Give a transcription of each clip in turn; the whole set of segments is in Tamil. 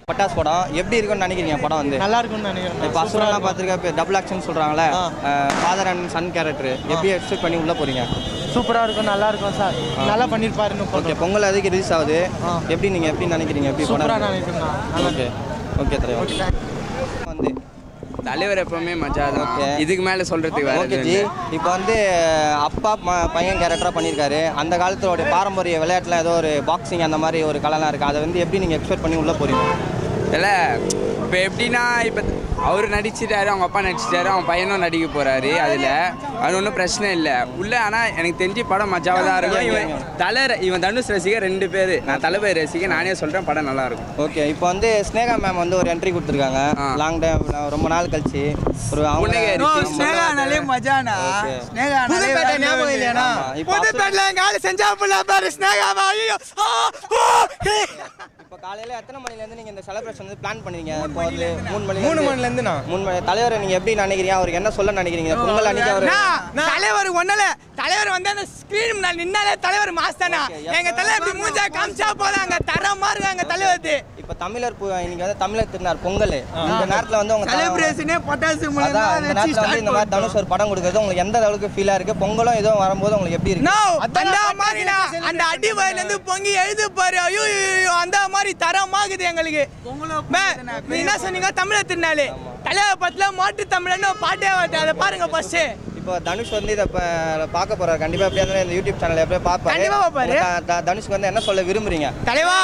பட்டாஸ் படம் எப்படி இருக்கும்னு நினைக்கிறீங்க படம் வந்து நல்லா இருக்கும்னு நினைக்கிறேன் இப்போ அசுரெல்லாம் பார்த்துருக்க இப்போ டபுள் ஆக்ஷன் சொல்கிறாங்களே ஃபாதர் அண்ட் சன் கேரக்டர் எப்படி எக்ஸ்பெக்ட் பண்ணி உள்ளே போகிறீங்க சூப்பராக இருக்கும் நல்லா இருக்கும் சார் நல்லா பண்ணியிருப்பாருன்னு ஓகே பொங்கல் அதுக்கு ரிலீஸ் ஆகுது ஆ. எப்படி நீங்கள் எப்படி நினைக்கிறீங்க எப்படி சூப்பராக படம் நினைக்கிறேன் ஓகே ஓகே தலைவர் வந்து தலைவர் எப்பவுமே மஜா தான் Okay. இதுக்கு மேல சொல்றதுக்கு வேற ஓகே எதுவும் ஜி இல்ல. இப்போ வந்து அப்பா ம- பையன் கேரக்டராக பண்ணியிருக்காரு அந்த காலத்தோட பாரம்பரிய விளையாட்டில் ஏதோ ஒரு பாக்ஸிங் அந்த மாதிரி ஒரு கலைலாம் இருக்குது அதை வந்து எப்படி நீங்கள் எக்ஸ்பெக்ட் பண்ணி உள்ளே போகிறீங்க இல்ல இப்போ எப்படின்னா இப்போ அவர் நடிச்சிட்டாரு அவங்க அப்பா நடிச்சிட்டாரு அவங்க பையனும் நடிக்க போறாரு அதுல அது ஒன்றும் பிரச்சனை இல்லை உள்ள ஆனா எனக்கு தெரிஞ்சு படம் மஜாவாக தான் இருக்கும் இவன் தலை இவன் தனுஷ் ரசிகர் ரெண்டு பேர் நான் தலைவர் ரசிகர் நானே சொல்றேன் படம் நல்லா இருக்கும் ஓகே இப்போ வந்து ஸ்னேகா மேம் வந்து ஒரு என்ட்ரி கொடுத்துருக்காங்க ஆ. லாங் டைம் ரொம்ப நாள் கழிச்சு ஒரு அவங்க புன்னகை ஆமா. இருக்கு. ஸ்னேகானாலே மஜானா Okay. ஸ்னேகானாலே புதுப்பேட்டை வேற ஞாபகம் level. இல்லையாண்ணா? ஆமா. இப்போ புதுப்பேட்டில் எங்க ஆளு செஞ்சா புள்ள பாரு ஸ்னேகாவா ஐயோ ஆ, ஓ, ஹே. இப்போ காலையில் எத்தனை மணிலேருந்து நீங்கள் இந்த செலிப்ரேஷன் வந்து பிளான் பண்ணுறீங்க இப்போ வந்து மூணு மணி மூணு மணிலேருந்துண்ணா மூணு மணி தலைவரை நீங்கள் எப்படி நினைக்கிறீங்க அவருக்கு என்ன சொல்ல நினைக்கிறீங்க பொங்கல் அன்னைக்கு அவர் நான் தலைவர் ஒன்னல தலைவர் வந்து அந்த ஸ்கிரீன் முன்னாடி நின்னாலே தலைவர் மாஸ் தானா Okay, எங்க தலைவர் இப்படி மூஞ்சா காமிச்சா போதும் அங்க தரமா இருக்கு அங்க தலைவர் இப்போ தமிழர் பு- இன்னைக்கு வந்து தமிழர் திருநாள் பொங்கல் இந்த நேரத்தில் வந்து உங்க த- செலிப்ரேஷனே பட்டாசு அதான் இந்த நேரத்தில் வந்து இந்த மாதிரி தனுஷ் ஒரு படம் கொடுக்குறது உங்களுக்கு எந்த அளவுக்கு ஃபீலாக இருக்கு பொங்கலும் ஏதோ வரும்போது உங்களுக்கு எப்படி இருக்கு நோ அந்த மாதிரி அந்த அடி வயல இருந்து பொங்கி எழுது பாரு ஐயோ ஐயோ, அந்த மாதிரி தரமாகுது எங்களுக்கு மே, நீ என்ன சொன்னீங்க தமிழர் திருநாள் தலைவர் பத்துல மாட்டு தமிழன்னு ஒரு பாட்டே வருது அதை பாருங்க ஃபர்ஸ்ட் இப்போ தனுஷ் வந்து இதை இப்போ பார்க்க போறாரு கண்டிப்பா எப்படியா இருந்தாலும் இந்த யூடியூப் சேனல் எப்படியா பார்ப்பாரு கண்டிப்பா பார்ப்பாரு. உங்க த- த- தனுஷ்க்கு வந்து என்ன சொல்ல விரும்புறீங்க தலைவா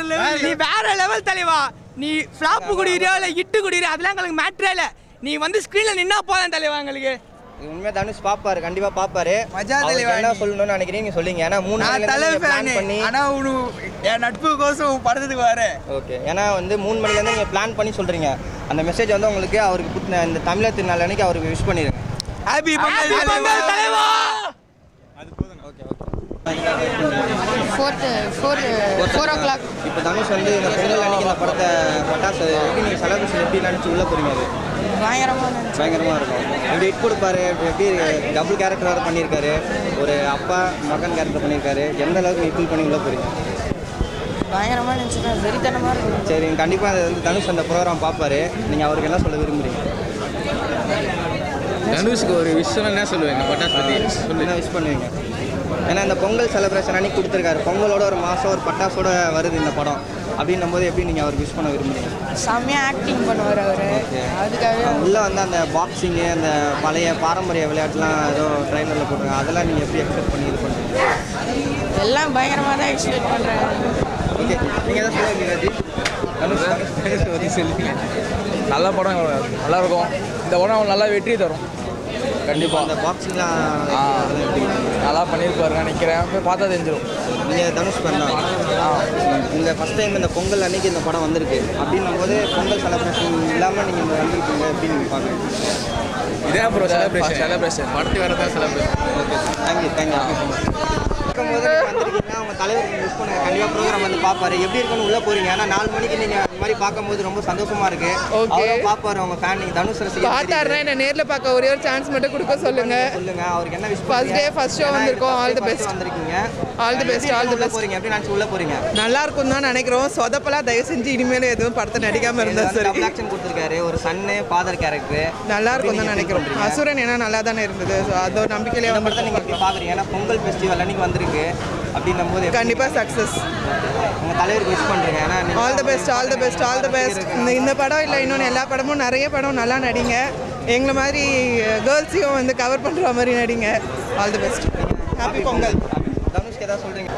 நீ வேற லெவல் தலைவா நீ ஃபிளாப் குடிக்கிறியோ இல்ல இட்டு குடிக்கிறியோ அதெல்லாம் எங்களுக்கு மேட்ரே இல்ல நீ வந்து ஸ்கிரீன்ல நின்னா போதும் தலைவா எங்களுக்கு உண்மையா தனுஷ் பாப்பாரு கண்டிப்பா பாப்பாரு மஜா அவருக்கு தலைவா என்ன நீ. சொல்லணும்னு நினைக்கிறீங்க நீங்க சொல்லுங்க ஏன்னா மூணு நான் மணில தலை இருந்து பிளான் ஃபேனு பண்ணி ஆனா உனு என் நட்பு கோசம் படத்துக்கு வரேன் ஓகே ஏன்னா வந்து மூணு மணில இருந்து நீங்க பிளான் பண்ணி சொல்றீங்க அந்த மெசேஜ் வந்து உங்களுக்கு அவருக்கு புத்த- இந்த தமிழர் திருநாள் அன்னைக்கு அவருக்கு விஷ் பண்ணிருங்க ஹாப்பி பொங்கல் தலைவா okay okay fourth four four o'clock இப்போ தனுஷ் வந்து இந்த பொங்கல் அன்னைக்கு இந்த படத்தை பட்டாசு எப்படி நீங்கள் செலிப்ரேஷன் எப்படி நினச்சி உள்ளே போறீங்க அது பயங்கரமாக இருந்துச்சு பயங்கரமாக இருக்கும் எப்படி ஹிட் கொடுப்பாரு எப்படி டபுள் கேரக்டர் வேறு பண்ணியிருக்காரு ஒரு அப்பா மகன் கேரக்டர் பண்ணியிருக்காரு எந்த அளவுக்கு நீ ஃபீல் பண்ணி உள்ளே போறீங்க பயங்கரமாக இருந்துச்சுன்னா வெறித்தனமாக இருக்கும் சரி கண்டிப்பாக அது வந்து தனுஷ் அந்த ப்ரோக்ராம் பார்ப்பாரு நீங்கள் அவருக்கு என்ன சொல்ல விரும்புறீங்க தனுஷ்க்கு ஒரு விஷயம் என்ன சொல்லுவேன் இந்த பட்டாசு பற்றி சொல்லு என்ன விஷ் பண்ணுவீங்க ஏன்னா இந்த பொங்கல் செலிப்ரேஷன் அன்னைக்கு கொடுத்துருக்காரு பொங்கலோட ஒரு மாதம் ஒரு பட்டாசோட வருது இந்த படம் அப்படின்னும் போது எப்படி நீங்கள் அவருக்கு விஷ் பண்ண விரும்புறீங்க செம்மையாக ஆக்டிங் பண்ணுவார் அவர் Okay. அதுக்காகவே உள்ளே வந்து அந்த பாக்ஸிங்கு அந்த பழைய பாரம்பரிய விளையாட்டுலாம் ஏதோ ட்ரைனரில் போட்டுருங்க அதெல்லாம் நீங்கள் எப்படி எக்ஸ்பெக்ட் பண்ணி இது பண்ணுறீங்க எல்லாம் பயங்கரமாக தான் எக்ஸ்பெக்ட் பண்ணுறேன் ஓகே நீங்கள் எதாவது சொல்லுவீங்க ராஜி தனுஷ் தனுஷ் தனுஷ் பற்றி சொல்லுவீங்க நல்ல படம் நல்லா இருக்கும் இந்த படம் நல்லா வெற்றி தரும் கண்டிப்பாக அந்த பாக்ஸிங்லாம் ஆ. நல்லா பண்ணியிருப்பாரு நினைக்கிறேன் போய் பார்த்தா தெரிஞ்சிடும் நீங்கள் தனுஷ் பண்ணா உங்கள் ஃபஸ்ட் டைம் இந்த பொங்கல் அன்னைக்கு இந்த படம் வந்திருக்கு அப்படின்னும் போது பொங்கல் செலிப்ரேஷன் இல்லாமல் நீங்கள் இந்த வந்திருக்கீங்க எப்படி நீங்கள் பார்க்குறீங்க இதே ப்ரோ செலிப்ரேஷன் செலிப்ரேஷன் படத்துக்கு வரதான் செலிப்ரேஷன் ஓகே தேங்க்யூ தேங்க்யூ இருக்கும்போது நீங்கள் வந்திருக்கீங்கன்னா உங்கள் தலைவர் மிஸ் பண்ணுங்க கண்டிப்பாக ப்ரோக்ராம் வந்து பார்ப்பாரு எப்படி இருக்குன்னு உள்ளே போறீங்க ஏன்னா நாலு மணிக்கு நீங்கள் இந்த மாதிரி பார்க்கும்போது ரொம்ப சந்தோஷமா இருக்கு Okay. அவரும் பார்ப்பாரு உங்க ஃபேன் நீங்கள் தனுஷ் ரசிகர் பார்த்தாருன்னா என்ன நேர்ல பார்க்க ஒரே ஒரு சான்ஸ் மட்டும் கொடுக்க சொல்லுங்க சொல்லுங்க அவருக்கு என்ன wish First day, first show வந்திருக்கோம். All the best. வந்திருக்கீங்க All the best, all the உள்ள best. போறீங்க எப்படி நினச்சி உள்ள போறீங்க நல்லா இருக்கும் தான் நினைக்கிறோம் சொதப்பெல்லாம் தயவு செஞ்சு இனிமேல் எதுவும் படத்தை நடிக்காம இருந்தா சரி டபுள் ஆக்ஷன் கொடுத்துருக்காரு ஒரு சன்னு ஃபாதர் கேரக்டர் நல்லா இருக்கும் தான் நினைக்கிறோம் அசுரன் ஏன்னா நல்லா தானே இருந்தது So, அது ஒரு நம்பிக்கையிலே இந்த படத்தை நீங்க வந்து எப்படி பாக்குறீங்க ஏன்னா பொங்கல் ஃபெஸ்டிவல் அன்னைக்கு வந்திருக்கு அப்படின்னும் போது எப்படி கண்டிப்பா சக்சஸ் உங்க தலைவருக்கு விஷ் பண்றீங்க ஏன்னா நீங்க all the best all the best all the best இந்த இந்த படம் இல்லை இன்னொன்று எல்லா படமும் நிறைய படம் நல்லா நடிங்க எங்களை மாதிரி கேர்ள்ஸையும் வந்து கவர் பண்ணுற மாதிரி நடிங்க all the best happy Pongal தனுஷ்க்கு ஏதாவது சொல்றீங்க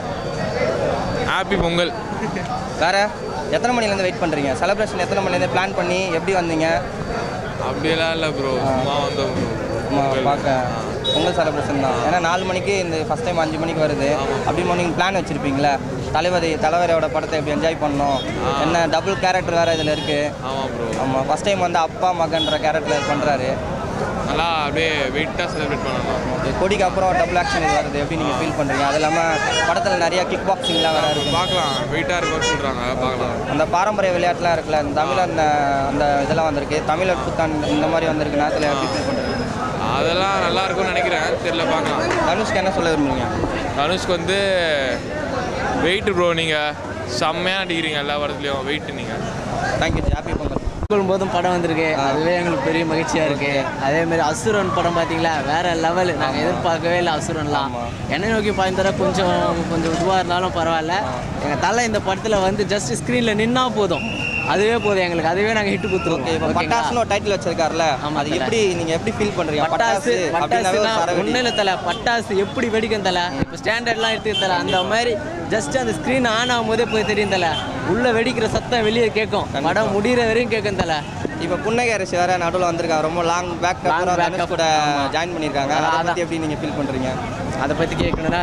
ஹாப்பி பொங்கல் வேற எத்தனை மணிலேருந்து வெயிட் பண்றீங்க செலிப்ரேஷன் எத்தனை மணிலேருந்து பிளான் பண்ணி எப்படி வந்தீங்க அப்படியெல்லாம் இல்லை ப்ரோ சும்மா வந்தோம் ஆமா, பார்க்க பொங்கல் செலிப்ரேஷன் தான் ஏன்னா நாலு மணிக்கு இந்த ஃபஸ்ட் டைம் அஞ்சு மணிக்கு வருது அப்படின்னு நீங்கள் பிளான் வச்சுருப்பீங்களே தளபதி தலைவரோட படத்தை எப்படி என்ஜாய் பண்ணணும் என்ன டபுள் கேரக்டர் வேறு இதில் இருக்குது ஆமாம் ப்ரோ ஆமாம் ஃபஸ்ட் டைம் வந்து அப்பா மகன்ற கேரக்டர் பண்ணுறாரு நல்லா அப்படியே வெயிட்டாக செலிப்ரேட் பண்ணணும் கொடிக்கு அப்புறம் டபுள் ஆக்ஷன் வருது எப்படி நீங்கள் ஃபீல் பண்ணுறீங்க அது இல்லாமல் படத்தில் நிறைய கிக் பாக்ஸிங்லாம் வேறு இருக்குது பார்க்கலாம் வெயிட்டாக இருக்கும்னு சொல்கிறாங்க பார்க்கலாம் அந்த பாரம்பரிய விளையாட்டுலாம் இருக்குல்ல இந்த தமிழ் அந்த அந்த இதெல்லாம் வந்திருக்கு தமிழர் புத்தாண்டு இந்த மாதிரி வந்திருக்கு நேரத்தில் எப்படி ஃபீல் பண்ணுறீங்க அதெல்லாம் நல்லா இருக்கும்னு நினைக்கிறேன் தெரியல பார்க்கலாம் தனுஷ்க்கு என்ன சொல்ல விரும்புறீங்க தனுஷ்க்கு வந்து வெயிட் ப்ரோ நீங்கள் செம்மையாக நடிக்கிறீங்க எல்லா படத்துலையும் வெயிட் நீங்கள் thank you ji happy Pongal school போதும் படம் வந்திருக்கு அதுவே எங்களுக்கு பெரிய மகிழ்ச்சியாக இருக்கு அதே மாதிரி அசுரன் படம் பார்த்தீங்களா வேற லெவல் நாங்கள் எதிர்பார்க்கவே இல்லை அசுரன்லாம் என்னை நோக்கி பாய்ந்தர கொஞ்சம் கொஞ்சம் இதுவாக இருந்தாலும் பரவாயில்ல எங்கள் தலை இந்த படத்தில் வந்து ஜஸ்ட் ஸ்க்ரீனில் நின்னா போதும் அதுவே போதும் எங்களுக்கு அதுவே நாங்கள் ஹிட் கொடுத்துருவோம் இப்போ ஓகேங்களா பட்டாசுன்னு ஒரு டைட்டில் வச்சிருக்காருல ஆமா, அது தல. எப்படி நீங்க எப்படி ஃபீல் பண்றீங்க பட்டாசு அப்படின்னாவே ஒரு பட்டாசுனா சரவெடி. ஒன்றும் இல்லை தலை பட்டாசு எப்படி வெடிக்கும் தலை இப்போ ஸ்டாண்டர்ட்லாம் எடுத்து தலை அந்த மாதிரி ஜஸ்ட் அந்த ஸ்க்ரீன் ஆன் ஆகும்போதே போய் தெரியும் தலை உள்ள வெடிக்கிற சத்தம் வெளியே கேட்கும் படம் முடிகிற வரையும் கேட்கும் தலை இப்போ புன்னகை அரசு வேற நடுவில் வந்திருக்காங்க ரொம்ப லாங் பேக் Long அப்புறம் back தனுஷ் கூட ஆமா. ஜாயின் பண்ணியிருக்காங்க அதான், அதை அதான். பற்றி எப்படி நீங்கள் ஃபீல் பண்ணுறீங்க அதை பற்றி கேட்கணுன்னா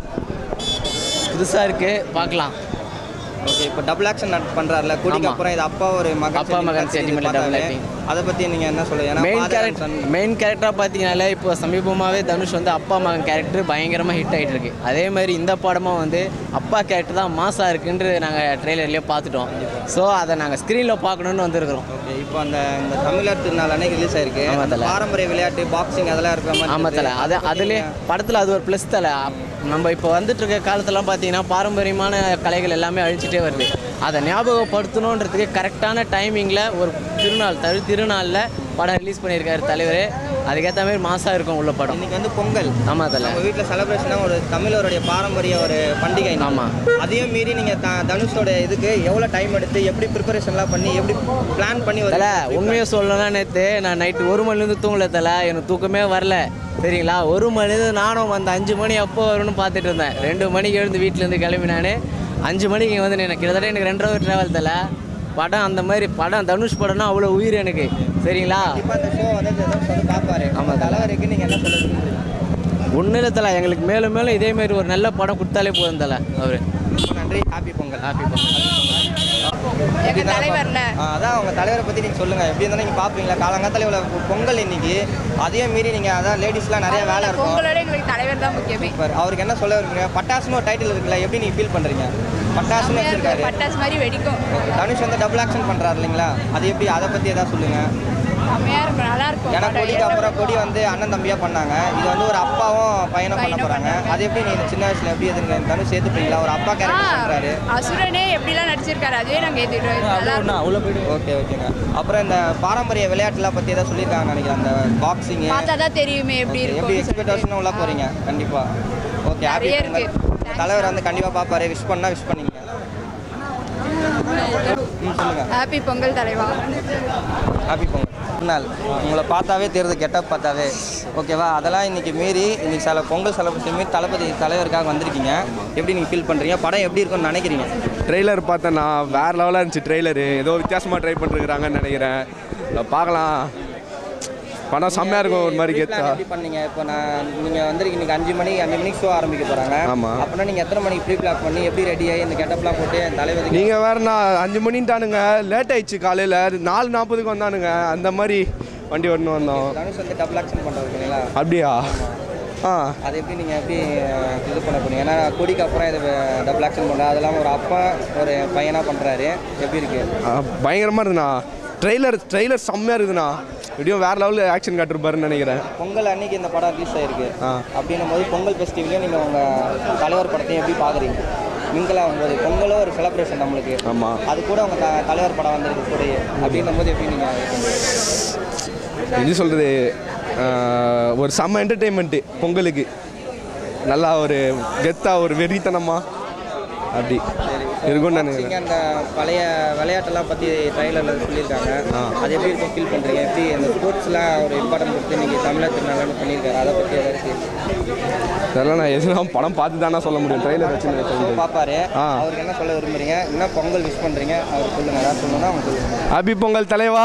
புதுசாக இருக்குது பார்க்கலாம் ஓகே இப்போ டபுள் ஆக்ஷன் பண்ணுறாருல கூடிக்கு ஆமா. அப்புறம் இது அப்பா ஒரு மகன் அப்பா மகன் sentiment double acting. அதை பற்றி நீங்கள் என்ன சொல்லுங்க ஏன்னா main father and character son- main கேரக்டராக பார்த்தீங்கனாலே இப்போ சமீபமாகவே தனுஷ் வந்து அப்பா மகன் கேரக்டர் பயங்கரமாக ஹிட் ஆகிட்டு இருக்கு அதே மாதிரி இந்த படமும் வந்து அப்பா கேரக்டர் தான் மாசாக இருக்குன்று நாங்கள் ட்ரெய்லர்லேயே பார்த்துட்டோம் ஸோ அதை நாங்கள் ஸ்க்ரீனில் பார்க்கணுன்னு வந்திருக்கிறோம் ஓகே இப்போ அந்த இந்த தமிழர் திருநாள் அன்னைக்கு ரிலீஸ் ஆயிருக்கு ஆமா, அந்த தல. பாரம்பரிய விளையாட்டு பாக்ஸிங் அதெல்லாம் இருக்கிற மாதிரி ஆமாம் தலை இருக்குது. அது அதை பத்தி அதுலேயே நீங்க- படத்தில் அது ஒரு ப்ளஸ் தலை அப்- நம்ம இப்போ வந்துட்டு இருக்க காலத்துலாம் பார்த்தீங்கன்னா பாரம்பரியமான கலைகள் எல்லாமே அழிச்சிட்டே வருது அதை ஞாபகப்படுத்தணுன்றதுக்கு கரெக்டான டைமிங்கில் ஒரு திருநாள் தரு திருநாளில் படம் ரிலீஸ் பண்ணியிருக்காரு தலைவர் அதுக்கேற்ற மாதிரி மாசாக இருக்கும் உள்ள படம் இன்னைக்கு வந்து பொங்கல் ஆமாம் தலை நம்ம வீட்டில் செலிப்ரேஷனாக ஒரு தமிழருடைய பாரம்பரிய ஒரு பண்டிகை இன்னைக்கு. ஆமா. அதையும் மீறி நீங்கள் த தனுஷோட இதுக்கு எவ்வளோ டைம் எடுத்து எப்படி ப்ரிப்பரேஷன்லாம் பண்ணி எப்படி பிளான் பண்ணி ஒரு தலை உண்மையை சொல்லணும்னா நேற்று நான் நைட்டு ஒரு மணிலேருந்து தூங்கல தலை எனக்கு தூக்கமே வரல சரிங்களா ஒரு மணிலேருந்து நானும் அந்த அஞ்சு மணி அப்போ வரும்னு பார்த்துட்டு இருந்தேன் ரெண்டு மணிக்கு எழுந்து வீட்டிலேருந்து கிளம்பி நான் அஞ்சு மணிக்கு இங்கே வந்து எனக்கு கிட்டத்தட்ட எனக்கு ரெண்டரை ஹவர் ட்ராவல் தலை படம் அந்த மாதிரி படம் தனுஷ் படம்னா அவ்வளோ உயிர் எனக்கு சரிங்களா இப்போ அந்த ஷோ வந்து தனுஷ் வந்து பார்ப்பாரு ஆமா. தலைவருக்கு நீங்கள் என்ன சொல்ல விரும்புறீங்க ஒன்றும் இல்லை தலை எங்களுக்கு மேலும் மேலும் இதே மாதிரி ஒரு நல்ல படம் கொடுத்தாலே போதும் தலை அவர் ரொம்ப நன்றி ஹாப்பி பொங்கல் ஹாப்பி எப்படி தலைவர்ல அதான் உங்க தலைவரை பத்தி நீங்க சொல்லுங்க எப்படி இருந்தாலும் நீங்க பாப்பீங்களா காலங்காத்தால இவ்வளவு பொங்கல் இன்னைக்கு அதையும் மீறி நீங்க அதான் லேடிஸ்லாம் நிறைய வேலை இருக்கும் பொங்கலோட எங்களுக்கு தலைவர் தான் முக்கியமே சூப்பர் அவருக்கு என்ன சொல்ல விரும்புறீங்க பட்டாசுன்னு ஒரு டைட்டில் இருக்குல்ல எப்படி நீங்க ஃபீல் பண்றீங்க பட்டாசுன்னு செம்மையா வச்சிருக்காரு இருக்கும் பட்டாசு மாதிரி வெடிக்கும் Okay, தனுஷ் வந்து டபுள் ஆக்ஷன் பண்றாரு இல்லைங்களா அது எப்படி அதை பத்தி ஏதாவது சொல்லுங்க செம்மையா இருக்கும் நல்லா இருக்கும் ஏன்னா படம். கொடிக்கு அப்புறம் கொடி வந்து அண்ணன் தம்பியா பண்ணாங்க இது வந்து ஒரு அப்பாவும் பையனும் பண்ண பையனும் போறாங்க பண்றாங்க. அது எப்படி நீங்க சின்ன வயசுல எப்படி எதுங்க தனுஷ் சேர்த்துப்பீங்களா ஒரு அப்பா ஆ, கேரக்டர் பண்றாரு அசுரனே எப்படிலாம் நடிச்சிருக்காரு அதுவே நாங்கள் ஏற்றுக்கிட்டோம் நல்லா இருக்கும் ஓகே ஓகேங்க அப்புறம் இந்த பாரம்பரிய விளையாட்டுலாம் பத்தி ஏதாவது சொல்லியிருக்காங்க நினைக்கிறேன் அந்த பாக்ஸிங் பார்த்தா தான் தெரியுமே எப்படி எப்படி இருக்கும் எக்ஸ்பெக்டேஷன் உள்ள போறீங்க கண்டிப்பா ஓகே ஹாப்பி நிறைய இருக்கு. தலைவர் வந்து கண்டிப்பா பாப்பாரு விஷ் பண்ணா விஷ் பண்ணீங்க ம் சொல்லுங்க ஹாப்பி பொங்கல் தலைவா ஹாப்பி பொங்கல் நாள் உங்களை பார்த்தாவே தெரியுது கெட்டப் பார்த்தாவே ஓகேவா அதெல்லாம் இன்னைக்கு மீறி இன்னைக்கு சில பொங்கல் செலிப்ரேஷன் மீறி தளபதி தலைவருக்காக வந்திருக்கீங்க எப்படி நீங்கள் ஃபீல் பண்ணுறீங்க படம் எப்படி இருக்கும்னு நினைக்கிறீங்க ட்ரெய்லர் பார்த்தேன்னா வேற லெவலாக இருந்துச்சு ட்ரெய்லரு ஏதோ வித்தியாசமாக ட்ரை பண்ணிருக்கிறாங்கன்னு நினைக்கிறேன் அஹ் பார்க்கலாம் படம் செம்மையாக இருக்கும் ஒரு மாதிரி Pre-plan கெத்தா எப்படி பண்ணீங்க இப்போ நான் நீங்கள் வந்திருக்கீங்க இன்னைக்கு அஞ்சு மணி அஞ்சு மணிக்கு ஷோ ஆரம்பிக்க போகிறாங்க ஆமா. அப்படின்னா நீங்கள் எத்தனை மணிக்கு ப்ரீ பிளாக் பண்ணி எப்படி ரெடி ஆகி இந்த கெட்டப்லாம் போட்டு தலைவதி நீங்கள் வேற நான் அஞ்சு மணின்ட்டானுங்க லேட் ஆயிடுச்சு காலையில் நாலு நாற்பதுக்கு வந்தானுங்க அந்த மாதிரி வண்டி வரணும் வந்தோம் தனுஷ் வந்து டபுள் ஆக்ஷன் பண்ணுறது இல்லைங்களா அப்படியா ஆ அது எப்படி நீங்கள் எப்படி அஹ், இது பண்ண போறீங்க ஏன்னா கொடிக்கு அப்புறம் இது டபுள் ஆக்ஷன் பண்ணுறது அது இல்லாமல் ஒரு அப்பா ஒரு பையனாக பண்ணுறாரு எப்படி இருக்கு பயங்கரமாக இருக்குண்ணா ட்ரெய்லர் ட்ரெய்லர் செம்மையாக இருக்குதுண்ணா எப்படியும் வேற லெவலில் ஆக்ஷன் காட்டிருப்பாருன்னு நினைக்கிறேன் பொங்கல் அன்னைக்கு இந்த படம் ரிலீஸ் ஆயிருக்கு அப்படின்னும் போது பொங்கல் ஃபெஸ்டிவலையும் நீங்கள் உங்கள் தலைவர் படத்தையும் எப்படி பார்க்குறீங்க மிங்கிள் ஆகும்போது பொங்கலும் ஒரு செலிப்ரேஷன் நம்மளுக்கு ஆமாம் அது கூட உங்கள் த தலைவர் படம் வந்திருக்கு கூடயே அப்படின்னும் போது எப்படி நீங்கள் இது சொல்கிறது ஒரு செம்ம என்டர்டெயின்மெண்ட்டு பொங்கலுக்கு நல்லா ஒரு கெத்தாக ஒரு வெறித்தனமாக அப்படி இருக்கும்னு நினைக்கிறேன் நீங்க அந்த பழைய விளையாட்டெல்லாம் பற்றி ட்ரைலரில் சொல்லியிருக்காங்க அது எப்படி இருக்கும் ஃபீல் பண்ணுறீங்க எப்படி அந்த ஸ்போர்ட்ஸ்லாம் ஒரு இம்பார்ட்டன்ட் கொடுத்து இன்னைக்கு தமிழர் திருநாள்னு பண்ணியிருக்காரு அதை பற்றி ஏதாச்சும் இதெல்லாம் நான் எதுனா படம் பார்த்து தானே சொல்ல முடியும் ட்ரெய்லர் வச்சு நான் சொல்ல முடியாது. பார்ப்பாரு ஆ. அவருக்கு என்ன சொல்ல விரும்புறீங்க என்ன பொங்கல் விஷ் பண்ணுறீங்க அவர் சொல்லுங்க ஏதாவது சொல்லணும்னா அவங்க சொல்லுங்க ஹாப்பி பொங்கல் தலைவா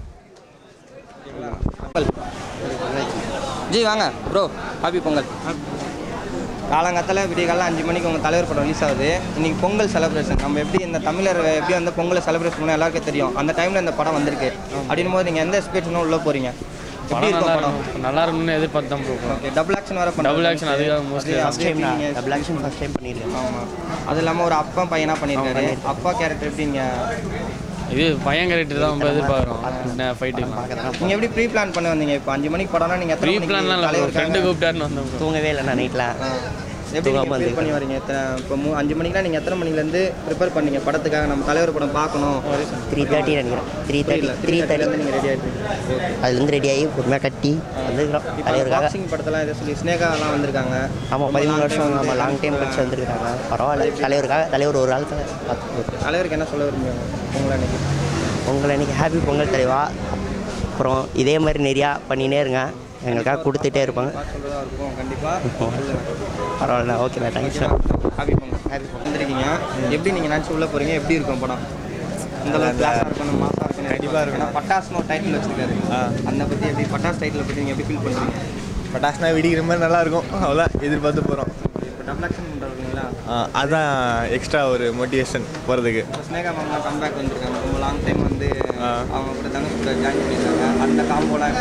ஜி வாங்க ப்ரோ ஹாப்பி பொங்கல் காலங்காத்தால விடிய காலம் அஞ்சு மணிக்கு உங்கள் தலைவர் படம் ரிலீஸ் ஆகுது இன்னைக்கு பொங்கல் செலிப்ரேஷன் நம்ம எப்படி இந்த தமிழர் எப்படி வந்து பொங்கலை செலிப்ரேட் பண்ண எல்லாருக்கும் தெரியும் அந்த டைமில் இந்த படம் வந்திருக்கு அப்படின்னும் போது நீங்கள் எந்த எக்ஸ்பெக்டேஷனும் உள்ள போறீங்க எப்படி படம் நல்லா இருக்கும் படம் இருக்கும் நல்லா இருக்கும்னு எதிர்பார்த்தேன் ப்ரோ ஓகே டபுள் ஆக்ஷன் வர Double action அதுதான் mostly first time நான் டபுள் ஆக்ஷன் ஃபர்ஸ்ட் டைம் பண்ணியிருக்கேன் ஆமாம் அது இல்லாமல் ஒரு அப்பா பையனா பண்ணியிருக்காரு அப்பா கேரக்டர் எப்படி நீங்கள் இது பையன் கேரக்டர் தான் ரொம்ப எதிர்பார்க்குறோம் ஃபைட்டுக்கு நீங்கள் எப்படி ப்ரீ பிளான் பண்ணி வந்தீங்க இப்போ அஞ்சு மணிக்கு படம்னா நீங்கள் ப்ரீ பிளான்லாம் இல்லை ஃப்ரெண்டு கூப்பிட்டாருன்னு வந்தோம் bro. தூங்கவே இல்லை நான் நைட்டில் எப்படி தூங்காமல் நீங்கள் ஃபீல் பண்ணி வரீங்க எத்தனை இப்போ மூ அஞ்சு மணிக்கெலாம் நீங்கள் எத்தனை மணிலேருந்து ப்ரிப்பேர் பண்ணீங்க படத்துக்காக நம்ம தலைவர் படம் பார்க்கணும் த்ரீ தேர்ட்டி நினைக்கிறேன் த்ரீ தேர்ட்டி த்ரீ தேர்ட்டி நீங்கள் ரெடி ஆகிட்டு அதுலேருந்து ரெடி ஆகி பொறுமையாக கட்டி வந்துருக்கிறோம் இப்போ தலைவருக்காக பாக்ஸிங் படத்தெல்லாம் எதை சொல்லி ஸ்னேகாலாம் வந்திருக்காங்க ஆமாம் ரொம்ப பதிமூணு long வருஷம் time நம்ம வந்து லாங் டைம் கழிச்சு வந்திருக்காங்க பரவாயில்ல தலைவருக்காக தலைவர் ஒரு காலத்தில் பார்த்து தலைவருக்கு என்ன சொல்ல விரும்புவாங்க உங்களை அன்னைக்கு உங்களை இன்னைக்கு ஹாப்பி பொங்கல் தலைவா அப்புறம் இதே மாதிரி நிறையா பண்ணினே இருங்க எங்களுக்காக கொடுத்துட்டே இருப்பாங்க சொல்கிறதா இருக்கும் கண்டிப்பாக பரவாயில்ல ஓகேண்ணா thanks happy Pongal happy Pongal வந்திருக்கீங்க எப்படி நீங்கள் நினச்சி உள்ளே போகிறீங்க எப்படி இருக்கும் படம் இந்த அளவுக்கு கிளாஸாக இருக்கணும் மாசாக இருக்கணும் கண்டிப்பாக இருக்கும் ஏன்னா பட்டாசுன்னு ஒரு டைட்டில் வச்சிருக்காரு அந்த பற்றி எப்படி பட்டாஸ் டைட்டில் பற்றி நீங்கள் எப்படி ஃபீல் பண்ணுறீங்க பட்டாசுனா வெடிக்கிற மாதிரி நல்லா இருக்கும் அவ்வளோதான் எதிர்பார்த்து போகிறோம் இப்போ டபுள் ஆக்ஷன் பண்ணுறீங்களா அதான் எக்ஸ்ட்ரா ஒரு மோட்டிவேஷன் போகிறதுக்கு இப்போ ஸ்னேகா மேம்லாம் கம்பேக் வந்திருக்காங்க ரொம்ப லாங் டைம் வந்து அவங்க கூட தனுஷ் கூட ஜாயின் பண்ணியிருக்காங்க அந்த காம்போலாம்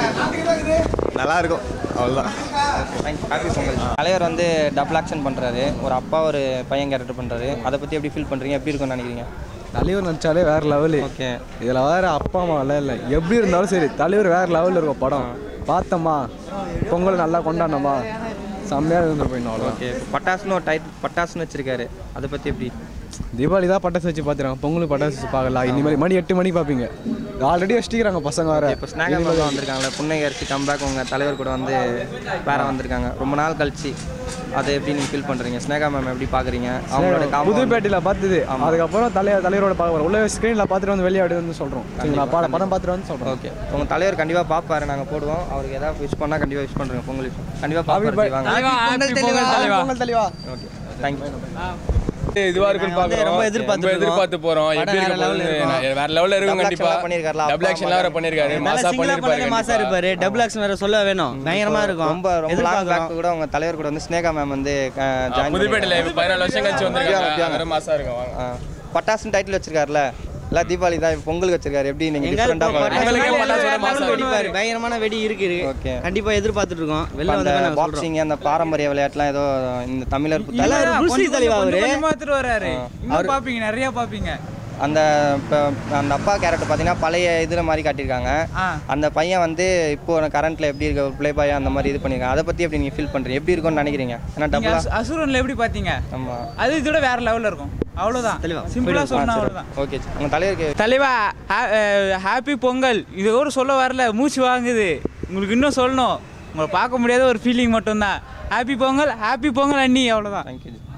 நல்லா இருக்கும் அவ்வளோதான் ஹாப்பி பொங்கல் தலைவர் வந்து டபுள் ஆக்ஷன் பண்ணுறாரு ஒரு அப்பா ஒரு பையன் கேரக்டர் பண்ணுறாரு அதை பற்றி எப்படி ஃபீல் பண்ணுறீங்க எப்படி இருக்கும்னு நினைக்கிறீங்க தலைவர் நினச்சாலே வேற லெவலு ஓகே இதில் வேற அப்பா அம்மாலாம் இல்லை எப்படி இருந்தாலும் சரி தலைவர் வேற லெவலில் இருக்கும் படம் பார்த்தோமா பொங்கல் நல்லா கொண்டாடணுமா செம்மையாக இருந்து போயிடணும் அவ்வளோ ஓகே பட்டாசுன்னு ஒரு டைட் பட்டாசுன்னு வச்சிருக்காரு அதை பற்றி எப்படி தீபாவளி தான் பட்டாசு வச்சு பார்த்துறாங்க பொங்கலுக்கு பட்டாசு வச்சு பார்க்கலாம் இனிமேல் மணி எட்டு மணிக்கு பார்ப்பீங்க ஆல்ரெடி வச்சுக்கிறாங்க பசங்க வேற இப்போ ஸ்நாக் மேம் வந்திருக்காங்களே புன்னகை அரிசி கம்பேக் உங்கள் தலைவர் கூட வந்து வேற வந்திருக்காங்க ரொம்ப நாள் கழிச்சு அதை எப்படி நீங்கள் ஃபீல் பண்ணுறீங்க ஸ்னேகா மேம் எப்படி பார்க்குறீங்க அவங்களோட காம்போ புதுப்பேட்டையில் பார்த்தது அதுக்கப்புறம் தலைவர் தலைவரோட பார்க்க போகிறோம் உள்ள ஸ்க்ரீனில் பார்த்துட்டு வந்து வெளியே வந்து சொல்கிறோம் சரிங்களா படம் படம் பார்த்துட்டு வந்து சொல்கிறோம் ஓகே உங்கள் தலைவர் கண்டிப்பாக பார்ப்பாரு நாங்கள் போடுவோம் அவருக்கு ஏதாவது விஷ் பண்ணால் கண்டிப்பாக விஷ் பண்ணுறோம் பொங்கல் விஷ் கண்டிப்பாக பார்ப்பாரு வாங்க பொங்கல் தலைவா ஓகே தேங்க்யூ இதுவா இருக்குன்னு பாக்குறோம் ரொம்ப ரொம்ப எதிர்பார்த்து எதிர்பார்த்து போறோம் எப்படி படம் இருக்கும் வேற level இருக்கும். போகுதுன்னு வேற லெவல்ல இருக்கும் Double கண்டிப்பா action பண்ணிருக்காருல, டபுள் அப்பா, ஆக்ஷன் வேற பண்ணிருக்காரு மாசா பண்ணிருப்பாரு மாசா இருப்பாரு டபுள் ஆக்ஷன் வேற சொல்ல வேணும் பயங்கரமா இருக்கும் ரொம்ப ரொம்ப லாங் பேக் கூட உங்க தலைவர் கூட வந்து ஸ்னேகா மேம் வந்து ஜாயின் புதுப்பேட்டையில இப்ப பதினாலு வருஷம் கழிச்சு வந்திருக்காங்க வேற மாசா இருக்கும் வாங்க. பட்டாசுன்னு டைட்டில் வச்சிருக்காருல இல்லை தீபாவளி தான் இப்ப பொங்கல் வச்சிருக்காரு எப்படி நீங்க எங்கால டிஃபரெண்டாக பட்டாசு வெடிப்பாரு பயங்கரமான வெடி இருக்கு ஓகே கண்டிப்பா எதிர்பார்த்துட்டு இருக்கோம் வெளில வந்து நாங்க சொல்றோம் பாக்ஸிங் அந்த பாரம்பரிய விளையாட்டுலாம் ஏதோ இந்த தமிழர் புத்தாண்டு- தலைவர் புருஷி தலைவா அவரு பார்த்துட்டு வராரு இன்னும் பாப்பீங்க நிறைய பாப்பீங்க அந்த இப்போ அந்த அப்பா கேரக்டர் பார்த்தீங்கன்னா பழைய இதில் மாதிரி காட்டியிருக்காங்க அந்த பையன் வந்து இப்போ கரண்ட்ல எப்படி இருக்க ப்ளே பாய் அந்த மாதிரி இது பண்ணியிருக்காங்க அதை பற்றி எப்படி நீங்கள் ஃபீல் பண்ணுறீங்க எப்படி இருக்கும்னு நினைக்கிறீங்க ஏன்னா நீங்க டபுளா அசு- அசுரன்ல எப்படி பாத்தீங்க ஆமாம் அது இதோட வேற லெவல்ல இருக்கும் அவ்வளவுதான் சிம்பிளா சொன்னா அவ்வளவுதான் ஓகே உங்கள் தலைவருக்கு தலைவா ஹாப்பி பொங்கல் இது ஒரு சொல்ல வரல மூச்சு வாங்குது உங்களுக்கு இன்னும் சொல்லணும் உங்களை பார்க்க முடியாத ஒரு ஃபீலிங் மட்டும்தான் ஹாப்பி பொங்கல் ஹாப்பி பொங்கல் அண்ணி அவ்வளோதான் தேங்க்யூ